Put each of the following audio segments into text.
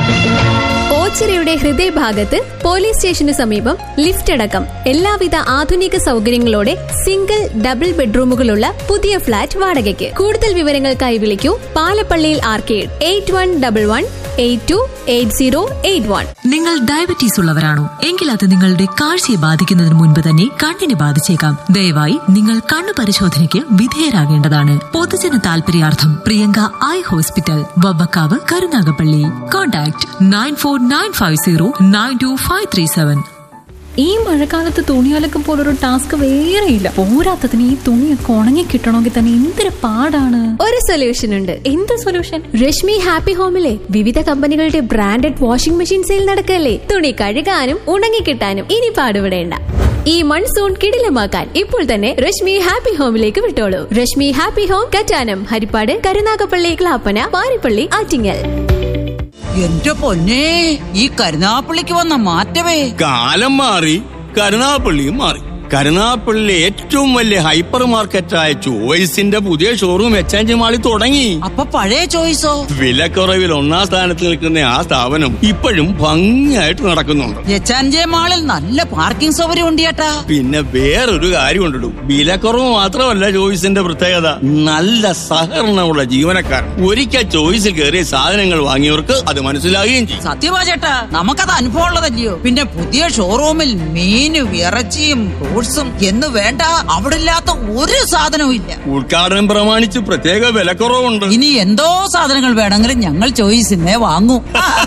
ഓച്ചിറയുടെ ഹൃദയഭാഗത്ത് പോലീസ് സ്റ്റേഷന് സമീപം ലിഫ്റ്റ് അടക്കം എല്ലാവിധ ആധുനിക സൗകര്യങ്ങളോടെ സിംഗിൾ ഡബിൾ ബെഡ്റൂമുകളുള്ള പുതിയ ഫ്ളാറ്റ് വാടകയ്ക്ക് കൂടുതൽ വിവരങ്ങൾക്കായി വിളിക്കൂ പാലപ്പള്ളിയിൽ arcade eight one double one eight two eight zero eight one നിങ്ങൾ ഡയബറ്റീസ് ഉള്ളവരാണോ എങ്കിൽ അത് നിങ്ങളുടെ കാഴ്ചയെ ബാധിക്കുന്നതിന് മുൻപ് തന്നെ കണ്ണിനെ ബാധിച്ചേക്കാം ദയവായി നിങ്ങൾ കണ്ണു പരിശോധനയ്ക്ക് വിധേയരാകേണ്ടതാണ് പൊതുജന താൽപര്യാർത്ഥം Priyanka eye hospital Vavvakkavu Karunagappally contact nine four nine five zero nine two five three seven ഈ മഴക്കാലത്ത് തുണിയലക്കം പോലൊരു ടാസ്ക് വേറെയില്ല പോരാത്തതിന് ഈ തുണിയൊക്കെ ഉണങ്ങി കിട്ടണമെങ്കിൽ തന്നെ എന്തൊരു പാടാണ് ഒരു സൊല്യൂഷൻ ഉണ്ട് എന്ത് സൊല്യൂഷൻ രശ്മി ഹാപ്പി ഹോമിലെ വിവിധ കമ്പനികളുടെ ബ്രാൻഡഡ് വാഷിംഗ് മെഷീൻ സെയിൽ നടക്കല്ലേ തുണി കഴുകാനും ഉണങ്ങിക്കിട്ടാനും ഇനി പാടുപെടേണ്ട ഈ മൺസൂൺ കിടിലമാക്കാൻ ഇപ്പോൾ തന്നെ രശ്മി ഹാപ്പി ഹോമിലേക്ക് വിട്ടോളൂ രശ്മി ഹാപ്പി ഹോം കറ്റാനം ഹരിപ്പാട് കരുനാഗപ്പള്ളി ക്ലാപ്പന പാരിപ്പള്ളി ആറ്റിങ്ങൽ എന്റെ പൊന്നെ ഈ കരുനാപ്പള്ളിക്ക് വന്ന മാറ്റമേ കാലം മാറി കരുനാപ്പള്ളിയും മാറി കരുനാപ്പള്ളിയിലെ ഏറ്റവും വലിയ ഹൈപ്പർ മാർക്കറ്റായ ചോയ്സിന്റെ പുതിയ ഷോറൂം എച്ച് മാളിൽ തുടങ്ങി അപ്പൊ പഴയ ചോയ്സോ വിലക്കുറവിൽ ഒന്നാം സ്ഥാനത്ത് നിൽക്കുന്ന ആ സ്ഥാപനം ഇപ്പോഴും ഭംഗിയായിട്ട് നടക്കുന്നുണ്ട് എച്ചാൻജെ മാളിൽ നല്ല പാർക്കിംഗ് സൗകര്യം ഉണ്ട് ചേട്ടാ പിന്നെ വേറൊരു കാര്യം ഉണ്ടിടും വിലക്കുറവ് മാത്രമല്ല ചോയ്സിന്റെ പ്രത്യേകത നല്ല സഹകരണമുള്ള ജീവനക്കാർ ഒരിക്കൽ ചോയ്സിൽ കയറിയ സാധനങ്ങൾ വാങ്ങിയവർക്ക് അത് മനസ്സിലാകുകയും ചെയ്യും സത്യമാ ചേട്ടാ നമുക്കത് അനുഭവം ഉള്ളതല്ലയോ പിന്നെ പുതിയ ഷോറൂമിൽ മീനും ഇറച്ചിയും ഫ്രൂട്ട്സും എന്ന് വേണ്ട അവിടെ ഇല്ലാത്ത ഒരു സാധനവും ഇല്ല ഉദ്ഘാടനം പ്രമാണിച്ച് പ്രത്യേക വിലക്കുറവുണ്ട് ഇനി എന്തോ സാധനങ്ങൾ വേണമെങ്കിലും ഞങ്ങൾ ചോയ്സിനെ വാങ്ങൂ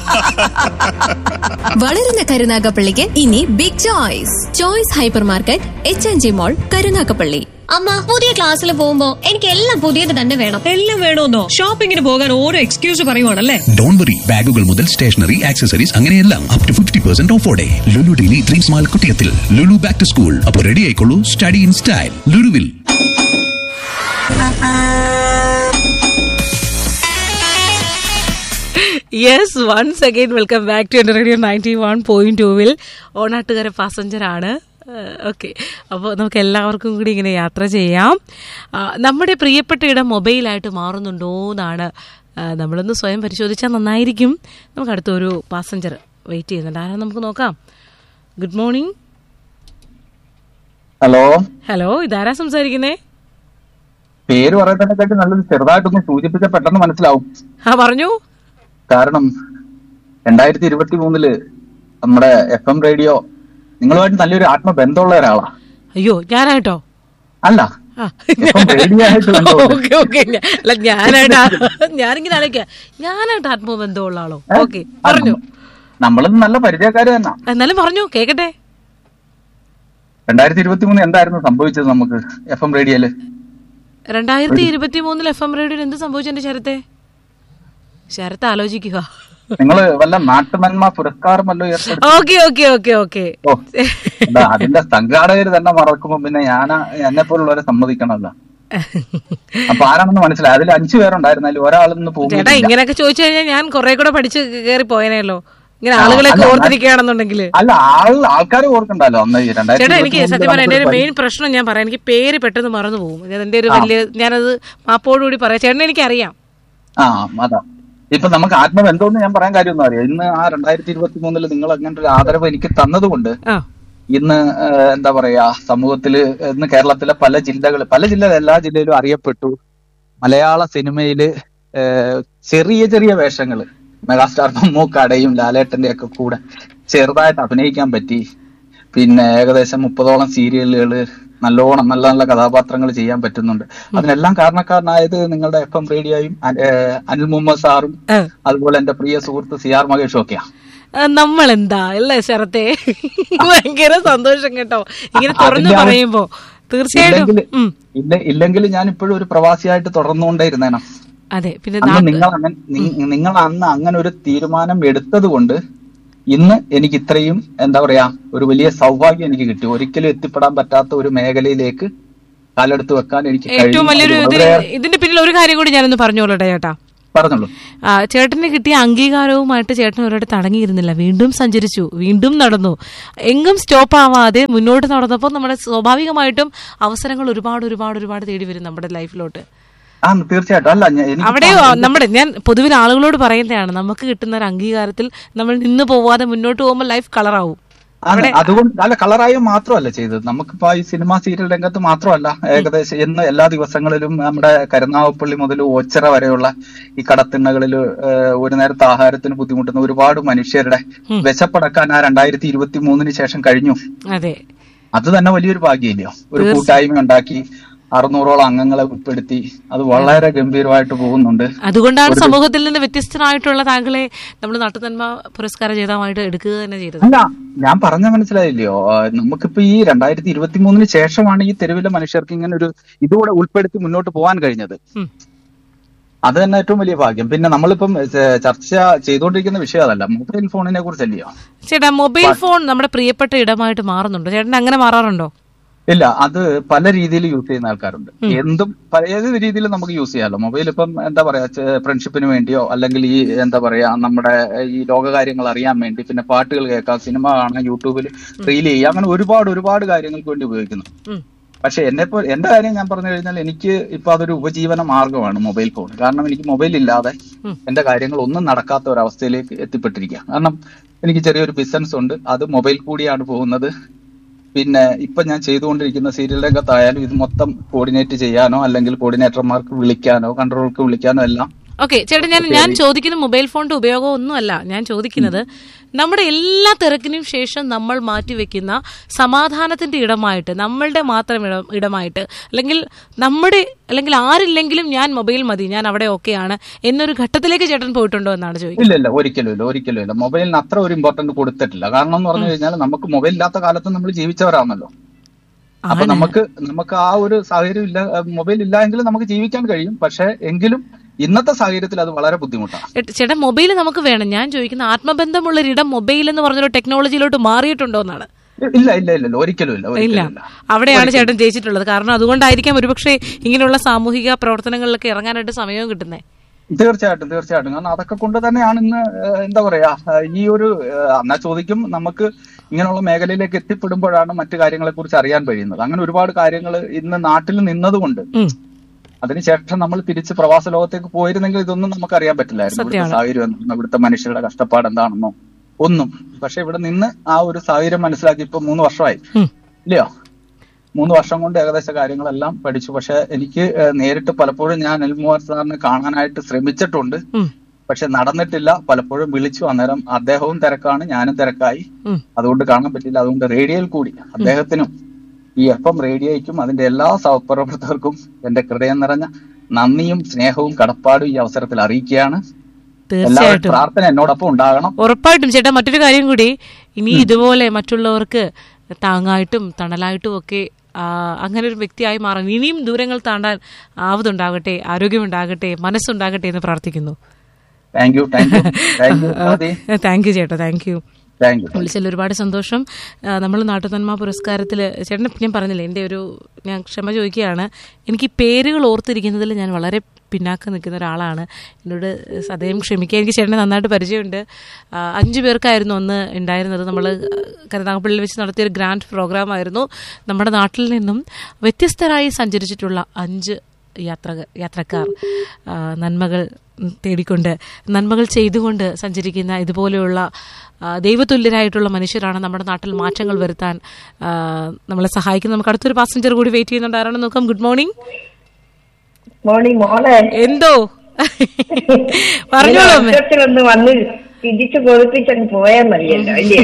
വളരുന്ന കരുനാഗപ്പള്ളിക്ക് ഇനി big choice choice hypermarket H N G mall Karunagappally അമ്മ പുതിയ ക്ലാസ്സിൽ പോകുമ്പോ എനിക്ക് എല്ലാം പുതിയത് തന്നെ വേണം എല്ലാം വേണമെന്നോ ഷോപ്പിങ്ങിന് പോകാൻ ഓരോ എക്സ്ക്യൂസ് പറയുവാണല്ലേ ഡോൺ വറി ബാഗുകൾ മുതൽ സ്റ്റേഷനറി ആക്സസറീസ് അങ്ങനെയെല്ലാം അപ് ടു ഫിഫ്റ്റി പെർസെന്റ് ഓഫോടെ ലുലു ഡെയിലി ഡ്രീം സ്മാൾ കുട്ടിയത്തിൽ ലുലു ബാക്ക് ടു സ്കൂൾ അപ്പോൾ റെഡി ആയിക്കോളൂ സ്റ്റഡി ഇൻ സ്റ്റൈൽ ലുലുവിൽ yes once again welcome back to എൻ്റെ റേഡിയോ നയൻറ്റി വൺ പോയിന്റ് ടൂവിൽ ഓണാട്ടുകര പാസഞ്ചർ ആണ് ഓക്കെ അപ്പോൾ നമുക്ക് എല്ലാവർക്കും കൂടി ഇങ്ങനെ യാത്ര ചെയ്യാം ആ, നമ്മുടെ പ്രിയപ്പെട്ട ഇടം മൊബൈലായിട്ട് മാറുന്നുണ്ടോ എന്നാണ് ആ, നമ്മളൊന്ന് സ്വയം പരിശോധിച്ചാൽ നന്നായിരിക്കും നമുക്ക് അടുത്തൊരു പാസഞ്ചർ വെയിറ്റ് ചെയ്യുന്നുണ്ട് ആരാ നമുക്ക് നോക്കാം ഗുഡ് മോർണിംഗ് ഹലോ ഹലോ ഇതാരാ സംസാരിക്കുന്നേ പേര് പറയുന്നതിനെക്കാട്ടി നല്ലത് ചെറുതായിട്ടൊന്ന് സൂചിപ്പിച്ച പെട്ടെന്ന് മനസ്സിലാവും ആ പറഞ്ഞു കാരണം രണ്ടായിരത്തി ഇരുപത്തി മൂന്നില് നമ്മുടെ എഫ് എം റേഡിയോ നിങ്ങളുമായിട്ട് നല്ലൊരു ആത്മബന്ധമുള്ള ഒരാളാ അയ്യോ ഞാനായിട്ടോ അല്ല ആ. ഇപ്പം റേഡിയോ ആയിട്ട് ബന്ധമുണ്ട്. ഓക്കെ ഓക്കെ അല്ല ഞാനായിട്ട് ഞാനിങ്ങനെ ആലോചിക്കാം ഞാനായിട്ട് ആത്മബന്ധമുള്ള ആളോ ഓക്കെ പറഞ്ഞു നമ്മളും നല്ല പരിചയക്കാര് തന്നെ എന്നാലും പറഞ്ഞു കേക്കട്ടെ രണ്ടായിരത്തി ഇരുപത്തി മൂന്ന് എന്തായിരുന്നു സംഭവിച്ചത് നമുക്ക് എഫ് എം റേഡിയോയില് രണ്ടായിരത്തി ഇരുപത്തി മൂന്നിൽ എഫ് എം റേഡിയോയിൽ എന്ത് സംഭവിച്ചു എന്റെ ശരത്തെ ശരത്ത് ആലോചിക്കുക നിങ്ങള് വല്ല നാട്ടുനന്മ പുരസ്കാരം വല്ലോ ഏർപ്പെടുത്തി ഓക്കെ ഓക്കെ ഓക്കെ ഓക്കെ ഓ എന്താ അതിന്റെ സംഘാടകര് തന്നെ മറക്കുമ്പോ പിന്നെ ഞാൻ എന്നെ പോലുള്ളവരെ സമ്മതിക്കണമല്ലോ അപ്പൊ ആരാണെന്ന് മനസ്സിലായി അതിൽ അഞ്ചു പേരുണ്ടായിരുന്നാലും ഒരാളൊന്ന് ചേട്ടാ പോകുന്നില്ല ഇങ്ങനെയൊക്കെ ചോദിച്ചു കഴിഞ്ഞാൽ ഞാൻ കുറെ കൂടെ പഠിച്ച് കയറി പോയനല്ലോ ഇങ്ങനെ ആളുകളെ അല്ല, ഓർത്തിരിക്കുകയാണെന്നുണ്ടെങ്കിൽ അല്ല ആൾ ആൾക്കാർ ഓർക്കണ്ടല്ലോ അന്ന് ഈ രണ്ടായിരത്തി ചേട്ടാ എനിക്ക് ഇരുപത്തി സത്യം പറഞ്ഞാൽ എന്റെ ഒരു മൂന്നില് മെയിൻ പ്രശ്നം ഞാൻ പറയാം എനിക്ക് പേര് പെട്ടെന്ന് മറന്നു പോകും ഞാൻ എന്റെ ഒരു വലിയ ഞാനത് മാപ്പോടുകൂടി പറയാം ചേട്ടനെ എനിക്കറിയാം ആ അതാ ഇപ്പൊ നമുക്ക് ആത്മബന്ധമെന്ന് ഞാൻ പറയാൻ കാര്യം ഒന്നും അറിയാം ഇന്ന് ആ രണ്ടായിരത്തി ഇരുപത്തി മൂന്നില് നിങ്ങൾ അങ്ങനെ ഒരു ആദരവ് എനിക്ക് തന്നതുകൊണ്ട് ആ ഇന്ന് ഏഹ്, എന്താ പറയാ സമൂഹത്തില് ഇന്ന് കേരളത്തിലെ പല ജില്ലകൾ പല ജില്ല എല്ലാ ജില്ലയിലും അറിയപ്പെട്ടു മലയാള സിനിമയില് ഏഹ്, ചെറിയ ചെറിയ വേഷങ്ങള് മെഗാസ്റ്റാർ മമ്മൂക്കാടെയും ലാലേട്ടന്റെ ഒക്കെ കൂടെ ചെറുതായിട്ട് അഭിനയിക്കാൻ പറ്റി പിന്നെ ഏകദേശം മുപ്പതോളം സീരിയലുകള് നല്ലോണം നല്ല നല്ല കഥാപാത്രങ്ങൾ ചെയ്യാൻ പറ്റുന്നുണ്ട് അതിനെല്ലാം കാരണക്കാരനായത് നിങ്ങളുടെ എഫ് എം റേഡിയോയും ഏഹ്, അനിൽ മുഹമ്മദ് സാറും ആ. അതുപോലെ എന്റെ പ്രിയ സുഹൃത്ത് സി ആർ മഹേഷും ഒക്കെയാ ആ, നമ്മളെന്താ അല്ലേ ശരത്തെ ഭയങ്കര സന്തോഷം കേട്ടോ ഇങ്ങനെ തുറന്നു അതിന്റെ ആ- പറയുമ്പോ തീർച്ചയായിട്ടും ഇല്ലെങ്കിൽ ഉം, ഇല്ല ഇല്ലെങ്കിൽ ഞാൻ ഇപ്പോഴും ഒരു പ്രവാസിയായിട്ട് തുടർന്നുകൊണ്ടേയിരുന്നേനെ അതെ പിന്നെ അന്ന് നാ- നിങ്ങൾ അങ്ങനെ നി- നിങ്ങൾ അന്ന് അങ്ങനെ ഒരു തീരുമാനം എടുത്തത് കൊണ്ട് ഇന്ന് എനിക്ക് ഇത്രയും എന്താ പറയാ ഒരു വലിയ സൗഭാഗ്യം എനിക്ക് കിട്ടി ഒരിക്കലും എത്തിപ്പെടാൻ പറ്റാത്ത ഒരു മേഖലയിലേക്ക് കാലെടുത്ത് വെക്കാൻ എനിക്ക് ഏറ്റവും കഴിഞ്ഞു. വലിയൊരു അത് ഇതിന് വളരെ- ഇതിന്റെ പിന്നിൽ ഒരു കാര്യം കൂടി ഞാനൊന്ന് പറഞ്ഞോളട്ടെ ചേട്ടാ പറഞ്ഞോളൂ ആ, ചേട്ടന് കിട്ടിയ അംഗീകാരവുമായിട്ട് ചേട്ടൻ ഒരിടത്ത് അടങ്ങിയിരുന്നില്ല വീണ്ടും സഞ്ചരിച്ചു വീണ്ടും നടന്നു എങ്ങും സ്റ്റോപ്പ് ആവാതെ മുന്നോട്ട് നടന്നപ്പോൾ നമ്മുടെ സ്വാഭാവികമായിട്ടും അവസരങ്ങൾ ഒരുപാട് ഒരുപാട് ഒരുപാട് തേടി വരും നമ്മുടെ ലൈഫിലോട്ട് ആ തീർച്ചയായിട്ടും അല്ല ഞാൻ- എനിക്ക് അവിടെ നമ്മുടെ ഞാൻ പൊതുവിൽ ആളുകളോട് പറയുന്നതാണ് നമുക്ക് കിട്ടുന്ന ഒരു അംഗീകാരത്തിൽ നമ്മൾ നിന്ന് പോവാതെ മുന്നോട്ട് പോകുമ്പോൾ ലൈഫ് കളറാവും ആണ്. അതുകൊണ്ട് അല്ല കളറായ മാത്രമല്ല ചെയ്തത് നമുക്കിപ്പോ ഈ സിനിമ സീരിയൽ രംഗത്ത് മാത്രമല്ല ഏകദേശം ഇന്ന് എല്ലാ ദിവസങ്ങളിലും നമ്മുടെ കരുനാഗപ്പള്ളി മുതൽ ഓച്ചിറ വരെയുള്ള ഈ കടത്തിണ്ണകളിൽ ഒരു നേരത്തെ ആഹാരത്തിന് ബുദ്ധിമുട്ടുന്ന ഒരുപാട് മനുഷ്യരുടെ വിശപ്പടക്കാൻ ആ രണ്ടായിരത്തി ഇരുപത്തി മൂന്നിന് ശേഷം കഴിഞ്ഞു അതെ അത് തന്നെ വലിയൊരു ഭാഗ്യമില്ലയോ ഒരു കൂട്ടായ്മ ഉണ്ടാക്കി അറുന്നൂറോളം അംഗങ്ങളെ ഉൾപ്പെടുത്തി അത് വളരെ ഗംഭീരമായിട്ട് പോകുന്നുണ്ട് അതുകൊണ്ടാണ് സമൂഹത്തിൽ നിന്ന് വ്യത്യസ്തനായിട്ടുള്ള താങ്കളെ നമ്മൾ നാട്ടുനന്മ പുരസ്കാര ജേതാവായിട്ട് എടുക്കുക തന്നെ ചെയ്തത് അല്ല ഞാൻ പറഞ്ഞ മനസ്സിലായില്ലയോ ആ, നമുക്കിപ്പോ ഈ രണ്ടായിരത്തി ഇരുപത്തി മൂന്നിന് ശേഷമാണ് ഈ തെരുവിലെ മനുഷ്യർക്ക് ഇങ്ങനെ ഒരു ഇതുകൂടെ ഉൾപ്പെടുത്തി മുന്നോട്ട് പോകാൻ കഴിഞ്ഞത് ഉം. അത് തന്നെ ഏറ്റവും വലിയ ഭാഗ്യം പിന്നെ നമ്മളിപ്പം ഏ, ചർച്ച ചെയ്തുകൊണ്ടിരിക്കുന്ന വിഷയം അതല്ല മൊബൈൽ ഫോണിനെ കുറിച്ചല്ലയോ ചേട്ടാ മൊബൈൽ ഫോൺ നമ്മുടെ പ്രിയപ്പെട്ട ഇടമായിട്ട് മാറുന്നുണ്ടോ ചേട്ടൻ അങ്ങനെ മാറാറുണ്ടോ ഇല്ല അത് പല രീതിയിൽ യൂസ് ചെയ്യുന്ന ആൾക്കാരുണ്ട് എന്തും പല- ഏത് രീതിയിൽ നമുക്ക് യൂസ് ചെയ്യാമല്ലോ മൊബൈൽ ഇപ്പം എന്താ പറയാ ഫ്രണ്ട്ഷിപ്പിന് വേണ്ടിയോ അല്ലെങ്കിൽ ഈ എന്താ പറയാ നമ്മുടെ ഈ ലോകകാര്യങ്ങൾ അറിയാൻ വേണ്ടി പിന്നെ പാട്ടുകൾ കേൾക്കാം സിനിമ കാണാം യൂട്യൂബിൽ റീൽ ചെയ്യാം അങ്ങനെ ഒരുപാട് ഒരുപാട് കാര്യങ്ങൾക്ക് വേണ്ടി ഉപയോഗിക്കുന്നു ഉം. പക്ഷെ എന്നെ ഇപ്പൊ എന്റെ കാര്യം ഞാൻ പറഞ്ഞു കഴിഞ്ഞാൽ എനിക്ക് ഇപ്പൊ അതൊരു ഉപജീവന മാർഗമാണ് മൊബൈൽ ഫോൺ കാരണം എനിക്ക് മൊബൈൽ ഇല്ലാതെ എന്റെ കാര്യങ്ങൾ ഒന്നും നടക്കാത്ത ഒരു അവസ്ഥയിലേക്ക് എത്തിപ്പെട്ടിരിക്കുക കാരണം എനിക്ക് ചെറിയൊരു ബിസിനസ് ഉണ്ട് അത് മൊബൈൽ കൂടിയാണ് പോകുന്നത് പിന്നെ ഇപ്പൊ ഞാൻ ചെയ്തുകൊണ്ടിരിക്കുന്ന സീരിയൽ രംഗത്തായാലും ഇത് മൊത്തം കോർഡിനേറ്റ് ചെയ്യാനോ അല്ലെങ്കിൽ കോർഡിനേറ്റർമാർക്ക് വിളിക്കാനോ കൺട്രോൾക്ക് വിളിക്കാനോ എല്ലാം ഓക്കെ ചേട്ടാ ഞാൻ ഞാൻ ചോദിക്കുന്ന മൊബൈൽ ഫോണിന്റെ ഉപയോഗം ഒന്നുമല്ല ഞാൻ ചോദിക്കുന്നത് നമ്മുടെ എല്ലാ തിരക്കിനും ശേഷം നമ്മൾ മാറ്റിവെക്കുന്ന സമാധാനത്തിന്റെ ഇടമായിട്ട് നമ്മളുടെ മാത്രം ഇടം ഇടമായിട്ട് അല്ലെങ്കിൽ നമ്മുടെ അല്ലെങ്കിൽ ആരില്ലെങ്കിലും ഞാൻ മൊബൈൽ മതി ഞാൻ അവിടെ ഓക്കെയാണ് എന്നൊരു ഘട്ടത്തിലേക്ക് ചേട്ടൻ പോയിട്ടുണ്ടോ എന്നാണ് ചോദിക്കുന്നത് ഇല്ല ഇല്ല ഒരിക്കലും ഇല്ല ഒരിക്കലും ഇല്ല മൊബൈലിന് അത്ര ഒരു ഇമ്പോർട്ടന്റ് കൊടുത്തിട്ടില്ല കാരണം എന്ന് പറഞ്ഞു കഴിഞ്ഞാൽ നമുക്ക് മൊബൈൽ ഇല്ലാത്ത കാലത്ത് നമ്മൾ ജീവിച്ചവരാണല്ലോ അപ്പൊ നമുക്ക് നമുക്ക് ആ ഒരു സാഹചര്യം ഇല്ല മൊബൈൽ ഇല്ല എങ്കിലും നമുക്ക് ജീവിക്കാൻ കഴിയും പക്ഷെ എങ്കിലും ഇന്നത്തെ സാഹചര്യത്തിൽ അത് വളരെ ബുദ്ധിമുട്ടാണ് ഏട്ട് ചേട്ടാ മൊബൈൽ നമുക്ക് വേണം ഞാൻ ചോദിക്കുന്ന ആത്മബന്ധമുള്ളൊരിടം മൊബൈൽ എന്ന് പറഞ്ഞൊരു ടെക്നോളജിയിലോട്ട് മാറിയിട്ടുണ്ടോ എന്നാണ് ഇല്ല ഇല്ല ഇല്ല ഇല്ല ഒരിക്കലും ഇല്ല ഇല്ല ഒരിക്കലും ഇല്ല അവിടെയാണ് ചേട്ടൻ ജയിച്ചിട്ടുള്ളത് കാരണം അതുകൊണ്ടായിരിക്കാം ഒരുപക്ഷെ ഇങ്ങനെയുള്ള സാമൂഹിക പ്രവർത്തനങ്ങളിലൊക്കെ ഇറങ്ങാനായിട്ട് സമയവും കിട്ടുന്നത് തീർച്ചയായിട്ടും തീർച്ചയായിട്ടും കാരണം അതൊക്കെ കൊണ്ട് തന്നെയാണ് ഇന്ന് ഏഹ്, എന്താ പറയാ ഏഹ്, ഈ ഒരു ഏഹ്, എന്നാ ചോദിക്കും നമുക്ക് ഇങ്ങനെയുള്ള മേഖലയിലേക്ക് എത്തിപ്പെടുമ്പോഴാണ് മറ്റു കാര്യങ്ങളെ കുറിച്ച് അറിയാൻ കഴിയുന്നത് അങ്ങനെ ഒരുപാട് കാര്യങ്ങൾ ഇന്ന് നാട്ടിൽ നിന്നതുകൊണ്ട് അതിനുശേഷം നമ്മൾ തിരിച്ച് പ്രവാസ ലോകത്തേക്ക് പോയിരുന്നെങ്കിൽ ഇതൊന്നും നമുക്ക് അറിയാൻ പറ്റില്ലായിരുന്നു ഇവിടുത്തെ സത്യമാണ്. സാഹചര്യം എന്താണെന്നോ ഇവിടുത്തെ മനുഷ്യരുടെ കഷ്ടപ്പാട് എന്താണെന്നോ ഒന്നും പക്ഷെ ഇവിടെ നിന്ന് ആ ഒരു സാഹചര്യം മനസ്സിലാക്കി ഇപ്പൊ മൂന്ന് വർഷമായി ഇല്ലയോ മൂന്ന് വർഷം കൊണ്ട് ഏകദേശ കാര്യങ്ങളെല്ലാം പഠിച്ചു പക്ഷെ എനിക്ക് ഏഹ്, നേരിട്ട് പലപ്പോഴും ഞാൻ അനിൽകുമാർ സാറിനെ കാണാനായിട്ട് ശ്രമിച്ചിട്ടുണ്ട് പക്ഷെ നടന്നിട്ടില്ല പലപ്പോഴും വിളിച്ചു അന്നേരം അദ്ദേഹവും തിരക്കാണ് ഞാനും തിരക്കായി അതുകൊണ്ട് കാണാൻ പറ്റില്ല അതുകൊണ്ട് റേഡിയോയിൽ കൂടി അദ്ദേഹത്തിനും ഈ എഫ് എം റേഡിയോയ്ക്കും അതിന്റെ എല്ലാ സഹപ്രവർത്തകർക്കും എന്റെ ഹൃദയം നിറഞ്ഞ നന്ദിയും സ്നേഹവും കടപ്പാടും ഈ അവസരത്തിൽ അറിയിക്കുകയാണ് എല്ലാവരും തീർച്ചയായിട്ടും പ്രാർത്ഥന എന്നോടൊപ്പം ഉണ്ടാകണം ഉറപ്പായിട്ടും ചേട്ടാ മറ്റൊരു കാര്യം കൂടി ഇനി ഇതുപോലെ മറ്റുള്ളവർക്ക് താങ്ങായിട്ടും തണലായിട്ടും ഒക്കെ ആ, അങ്ങനെ ഒരു വ്യക്തിയായി മാറാൻ ഇനിയും ദൂരങ്ങൾ താണ്ടാൻ ആവതുണ്ടാകട്ടെ ആരോഗ്യമുണ്ടാകട്ടെ മനസ്സുണ്ടാകട്ടെ എന്ന് പ്രാർത്ഥിക്കുന്നു thank you thank you thank you thank you ചേട്ടാ താങ്ക് യു താങ്ക് യു വിളിച്ചതിൽ ഒരുപാട് സന്തോഷം നമ്മൾ നാട്ടുനന്മ പുരസ്കാരത്തിൽ ചേട്ടൻ ഞാൻ പറഞ്ഞില്ലേ എൻ്റെ ഒരു ഞാൻ ക്ഷമ ചോദിക്കുകയാണ് എനിക്ക് ഈ പേരുകൾ ഓർത്തിരിക്കുന്നതിൽ ഞാൻ വളരെ പിന്നാക്കം നിൽക്കുന്ന ഒരാളാണ് എന്നോട് സദയം ക്ഷമിക്കുക എനിക്ക് ചേട്ടനെ നന്നായിട്ട് പരിചയമുണ്ട് ആ, അഞ്ചു പേർക്കായിരുന്നു ഒന്ന് ഉണ്ടായിരുന്നത് നമ്മൾ കരുനാഗപ്പള്ളിയിൽ വെച്ച് നടത്തിയൊരു ഗ്രാൻഡ് പ്രോഗ്രാം ആയിരുന്നു നമ്മുടെ നാട്ടിൽ നിന്നും വ്യത്യസ്തരായി സഞ്ചരിച്ചിട്ടുള്ള അഞ്ച് യാത്ര യാത്രക്കാർ ആ, നന്മകൾ തേടിക്കൊണ്ട് നന്മകൾ ചെയ്തുകൊണ്ട് സഞ്ചരിക്കുന്ന ഇതുപോലെയുള്ള ആ, ദൈവതുല്യരായിട്ടുള്ള മനുഷ്യരാണ് നമ്മുടെ നാട്ടിൽ മാറ്റങ്ങൾ വരുത്താൻ ആ, നമ്മളെ സഹായിക്കുന്നത് നമുക്ക് അടുത്തൊരു പാസഞ്ചർ കൂടി വെയിറ്റ് ചെയ്യുന്നുണ്ട് ആരാണ് നോക്കാം ഗുഡ് മോർണിംഗ് മോർണിംഗ് മോളെ എന്തോ പറഞ്ഞോളൂ അമ്മേ. ഒന്ന് വന്ന് തിരിച്ചു കൊതിപ്പിച്ചങ്ങ് പോയാൽ മതിയല്ലോ അല്ലയോ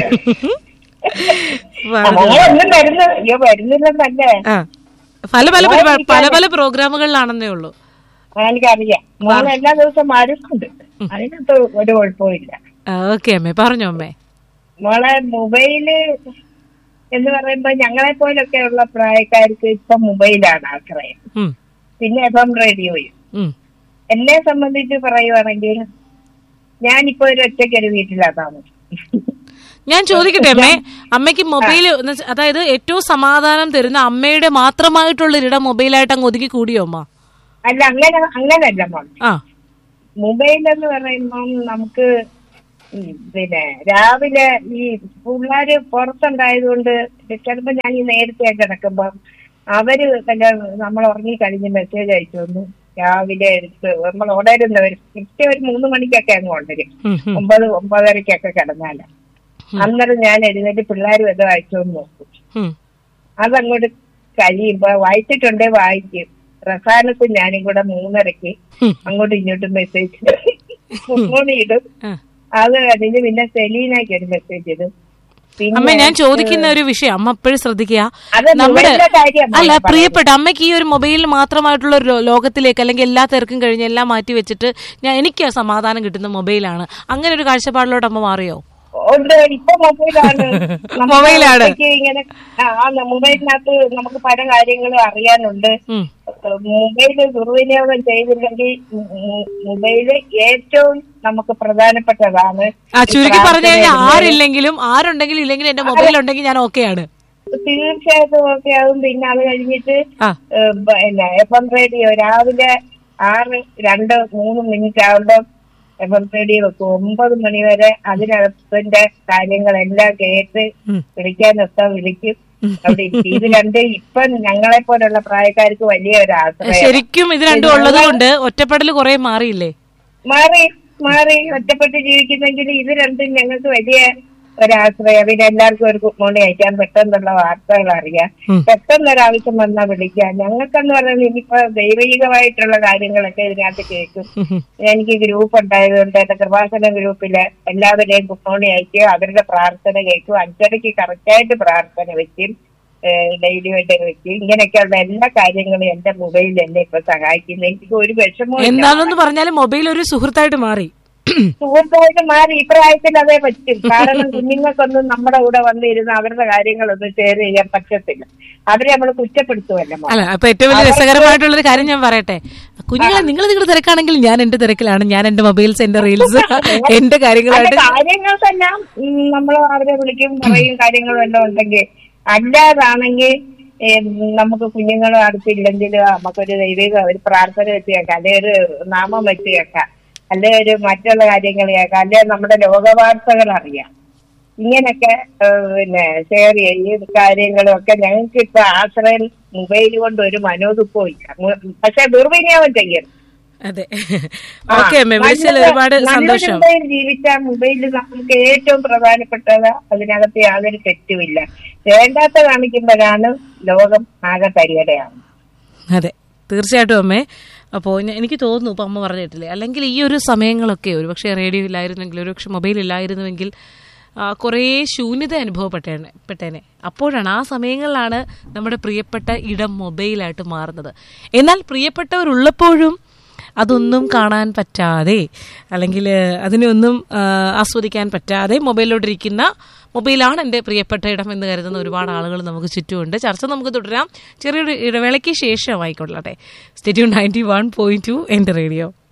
പറഞ്ഞോളൂ. മോളൊന്നും വരുന്ന അയ്യോ വരുന്നില്ലെന്നല്ലേ ആ പല പല പരിപാ- പല പല പ്രോഗ്രാമുകളിലാണെന്നേ ഉള്ളൂ ആ, എനിക്കറിയാം മോള് എല്ലാ ദിവസവും വരുന്നുണ്ട് അതിനകത്ത് ഒരു കുഴപ്പമില്ല ഓക്കെ അമ്മേ പറഞ്ഞോ അമ്മേ മോളെ മൊബൈല് എന്ന് പറയുമ്പോ ഞങ്ങളെ പോലൊക്കെ ഉള്ള പ്രായക്കാർക്ക് ഇപ്പൊ മൊബൈലാണ് ആശ്രയം ഉം, പിന്നെ എഫം റേഡിയോയും ഉം. എന്നെ സംബന്ധിച്ച് പറയുവാണെങ്കിൽ ഞാനിപ്പോ ഒരു ഒറ്റയ്ക്ക് ഒരു വീട്ടിലാ താമസം ഞാൻ ചോദിക്കട്ടെ അമ്മേ അമ്മയ്ക്ക് മൊബൈൽ അതായത് ഏറ്റവും സമാധാനം തരുന്ന അമ്മയുടെ മാത്രമായിട്ടുള്ള ഒരിടം മൊബൈലായിട്ട് അങ്ങ് ഒതുക്കി കൂടിയോ അമ്മ അല്ല അങ്ങനെ അങ്ങനല്ല മോൾ ആ മൊബൈൽ എന്ന് പറയുമ്പം നമുക്ക് ഉം പിന്നെ രാവിലെ ഈ പിള്ളേര് പുറത്തുണ്ടായതുകൊണ്ട് ചിലപ്പോ ഞാൻ ഈ നേരത്തെ കിടക്കുമ്പം അവര് തന്നെ നമ്മൾ ഉറങ്ങി കഴിഞ്ഞ് മെസ്സേജ് അയച്ചു തന്നു രാവിലെ എടുത്ത് നമ്മൾ ഉണരുന്നവർ കൃത്യം ഒരു മൂന്ന് മണിക്കൊക്കെ അങ്ങ് ഉണരും ഉം, ഉം. ഒമ്പത് ഒമ്പതരക്കൊക്കെ കിടന്നാല അന്നേരം ഞാൻ എഴുന്നേറ്റ് പിള്ളേർ വല്ല വായിച്ചോന്ന് നോക്കും ഉം. അതങ്ങോട്ട് കഴിയുമ്പോ വായിച്ചിട്ടുണ്ടേ വായിക്കും റസാനക്കും ഞാനും കൂടെ മൂന്നരക്ക് അങ്ങോട്ടും ഇങ്ങോട്ടും മെസ്സേജ് ഫോൺ ഇടും ആ. അത് കഴിഞ്ഞ് പിന്നെ സെലീനയ്ക്ക് ഒരു മെസ്സേജ് ഇടും അമ്മ ഞാൻ ചോദിക്കുന്ന ഒരു വിഷയം അമ്മ എപ്പോഴും ശ്രദ്ധിക്കുക അത് നമ്മുടെ മൊബൈലിന്റെ കാര്യമാണ് അല്ല ഞാൻ പറയുന്നത്. പ്രിയപ്പെട്ട അമ്മയ്ക്ക് ഈ ഒരു മൊബൈലിൽ മാത്രമായിട്ടുള്ള ഒരു ലോ- ലോകത്തിലേക്ക് അല്ലെങ്കിൽ എല്ലാ തിരക്കും കഴിഞ്ഞ് എല്ലാം മാറ്റി വെച്ചിട്ട് ഞാൻ എനിക്ക് സമാധാനം കിട്ടുന്ന മൊബൈലാണ് അങ്ങനെ ഒരു കാഴ്ചപ്പാടിലോട്ട് അമ്മ മാറിയോ ഉണ്ട് ഇപ്പൊ മൊബൈലാണ് നമുക്ക് മൊബൈലാണ്. ഒറ്റയ്ക്ക് ഇങ്ങനെ ആ, ആ, മൊബൈലിനകത്ത് നമുക്ക് പല കാര്യങ്ങളും അറിയാനുണ്ട് ഉം. മൊബൈല് ദുർവിനിയോഗം ചെയ്തില്ലെങ്കിൽ ഉം, മൊബൈല് ഏറ്റവും നമുക്ക് പ്രധാനപ്പെട്ടതാണ് ആ ചുരുക്കി ഈ പറഞ്ഞു കഴിഞ്ഞാൽ പ്രാർത്ഥന ആരില്ലെങ്കിലും ആരുണ്ടെങ്കിലും ഇല്ലെങ്കിലും എന്റെ മൊബൈൽ ഉണ്ടെങ്കിൽ ഞാൻ ഓക്കെയാണ് തീർച്ചയായിട്ടും ഓക്കെ ആവും പിന്നെ അത് കഴിഞ്ഞിട്ട് ആ. ഏഹ്, പിന്നെ എഫ് എം റേഡിയോ രാവിലെ ആറ് രണ്ട് മൂന്ന് മിനിറ്റ് ആകുമ്പോൾ എഫ് എം റേഡിയോ വെക്കും ഒമ്പത് മണി വരെ അതിനകത്തിന്റെ കാര്യങ്ങളെല്ലാം കേട്ട് ഉം. വിളിക്കാനൊക്കെ വിളിക്കും അവിടെ ഇരിക്കും. ഇത് രണ്ട് ഇപ്പൊ ഞങ്ങളെ പോലുള്ള പ്രായക്കാർക്ക് വലിയ ഒരു ആശ്രയം ശരിക്കും ഇത് രണ്ടും ഉള്ളത് കൊണ്ട് ഒറ്റപ്പെടൽ കുറെ മാറിയില്ലേ മാറി മാറി ഒറ്റപ്പെട്ട് ജീവിക്കുന്നെങ്കിൽ ഇത് രണ്ടും ഞങ്ങൾക്ക് വലിയ ഒരാശ്രയം പിന്നെ എല്ലാവർക്കും ഒരു ഗുഡ് മോർണിംഗ് അയക്കാൻ പെട്ടെന്നുള്ള വാർത്തകൾ അറിയാം ഉം. പെട്ടെന്ന് ഒരാവശ്യം വന്നാൽ വിളിക്കാം ഞങ്ങൾക്കെന്ന് പറയുന്നത് ഇനിയിപ്പോ ദൈവികമായിട്ടുള്ള കാര്യങ്ങളൊക്കെ ഇതിനകത്ത് കേൾക്കും എനിക്ക് ഗ്രൂപ്പ് ഉണ്ടായതുകൊണ്ട് എന്റെ കൃപാസന ഗ്രൂപ്പില് എല്ലാവരെയും ഗുഡ് മോർണിംഗ് അയക്കും അവരുടെ പ്രാർത്ഥന കേൾക്കും അഞ്ചരയ്ക്ക് കറക്റ്റായിട്ട് പ്രാർത്ഥന വെക്കും ഡെയിലി വേണ്ടി വെക്കും ഇങ്ങനെയൊക്കെയുള്ള എല്ലാ കാര്യങ്ങളും എന്റെ മൊബൈലിൽ എന്നെ ഇപ്പൊ സഹായിക്കുന്നു എനിക്ക് ഒരു വിഷമവും ഇല്ല. എന്താണെന്ന് പറഞ്ഞാൽ മൊബൈൽ ഒരു സുഹൃത്തായിട്ട് മാറി സുഹൃത്തായിട്ട് മാറി ഈ പ്രായത്തിൽ അതേ പറ്റും കാരണം കുഞ്ഞുങ്ങൾക്കൊന്നും നമ്മുടെ കൂടെ വന്നിരുന്ന് അവരുടെ കാര്യങ്ങളൊന്നും ഷെയർ ചെയ്യാൻ പറ്റത്തില്ല അവരെ നമ്മൾ കുറ്റപ്പെടുത്തുമല്ലോ മോളെ. അല്ല അപ്പൊ ഏറ്റവും വലിയ രസകരമായിട്ടുള്ള ഒരു കാര്യം ഞാൻ പറയട്ടെ കുഞ്ഞുങ്ങളെ നിങ്ങൾ നിങ്ങളുടെ തിരക്കാണെങ്കിൽ ഞാൻ എന്റെ തിരക്കിലാണ് ഞാൻ എന്റെ മൊബൈൽസ് എന്റെ റീൽസ് എന്റെ അല്ല, കാര്യങ്ങളായിട്ട് കാര്യങ്ങൾക്കെല്ലാം നമ്മൾ അവരെ വിളിക്കും പറയും കാര്യങ്ങളും എല്ലാം ഉണ്ടെങ്കിൽ അല്ലാതാണെങ്കിൽ ഏം, നമുക്ക് കുഞ്ഞുങ്ങളും അടുത്തില്ലെങ്കിൽ നമുക്കൊരു ദൈവിക ഒരു പ്രാർത്ഥന വെച്ച് കേൾക്കാം അല്ലെ ഒരു നാമം വെച്ച് കേൾക്കാം അല്ലെ ഒരു മറ്റുള്ള കാര്യങ്ങൾ കേൾക്കാം അല്ലെ നമ്മുടെ ലോകവാർത്തകൾ അറിയാം ഇങ്ങനെയൊക്കെ ഏഹ്, പിന്നെ ഷെയർ ചെയ്യും കാര്യങ്ങളും ഒക്കെ ഞങ്ങൾക്ക് ഇപ്പൊ ആശ്രയം മൊബൈൽ കൊണ്ട് ഒരു മനോദുഃഖവും ഇല്ല മു- പക്ഷെ ദുർവിനിയോഗം ചെയ്യരുത് അതെ ഓക്കെ അമ്മ വിളിച്ചതിൽ ഒരുപാട് സന്തോഷം മൊബൈൽ ജീവിച്ച മൊബൈലിൽ നമുക്ക് ഏറ്റവും പ്രധാനപ്പെട്ടത് അതിനകത്ത് യാതൊരു തെറ്റുമില്ല വേണ്ടാത്ത കാണിക്കുമ്പോഴാണ് ലോകം ആകെ കരിയടയാണ് അതെ തീർച്ചയായിട്ടും അമ്മേ അപ്പോൾ എനിക്ക് തോന്നുന്നു ഇപ്പം അമ്മ പറഞ്ഞിട്ടില്ലേ അല്ലെങ്കിൽ ഈ ഒരു സമയങ്ങളൊക്കെ ഒരു പക്ഷേ റേഡിയോ ഇല്ലായിരുന്നെങ്കിൽ ഒരു പക്ഷെ മൊബൈൽ ഇല്ലായിരുന്നുവെങ്കിൽ ആ, കുറേ ശൂന്യത അനുഭവപ്പെട്ടേനെ പെട്ടേനെ അപ്പോഴാണ് ആ സമയങ്ങളിലാണ് നമ്മുടെ പ്രിയപ്പെട്ട ഇടം മൊബൈലായിട്ട് മാറുന്നത് എന്നാൽ പ്രിയപ്പെട്ടവരുള്ളപ്പോഴും അതൊന്നും കാണാൻ പറ്റാതെ അല്ലെങ്കിൽ അതിനൊന്നും ആ, ആസ്വദിക്കാൻ പറ്റാതെ മൊബൈലിലോട്ടിരിക്കുന്ന മൊബൈലാണ് എൻ്റെ പ്രിയപ്പെട്ട ഇടം എന്ന് കരുതുന്ന ഒരുപാട് ആളുകൾ നമുക്ക് ചുറ്റുമുണ്ട് ചർച്ച നമുക്ക് തുടരാം ചെറിയൊരു ഇടവേളയ്ക്ക് ശേഷം ആയിക്കൊള്ളട്ടെ stay tuned ninety one point two എൻ്റെ റേഡിയോ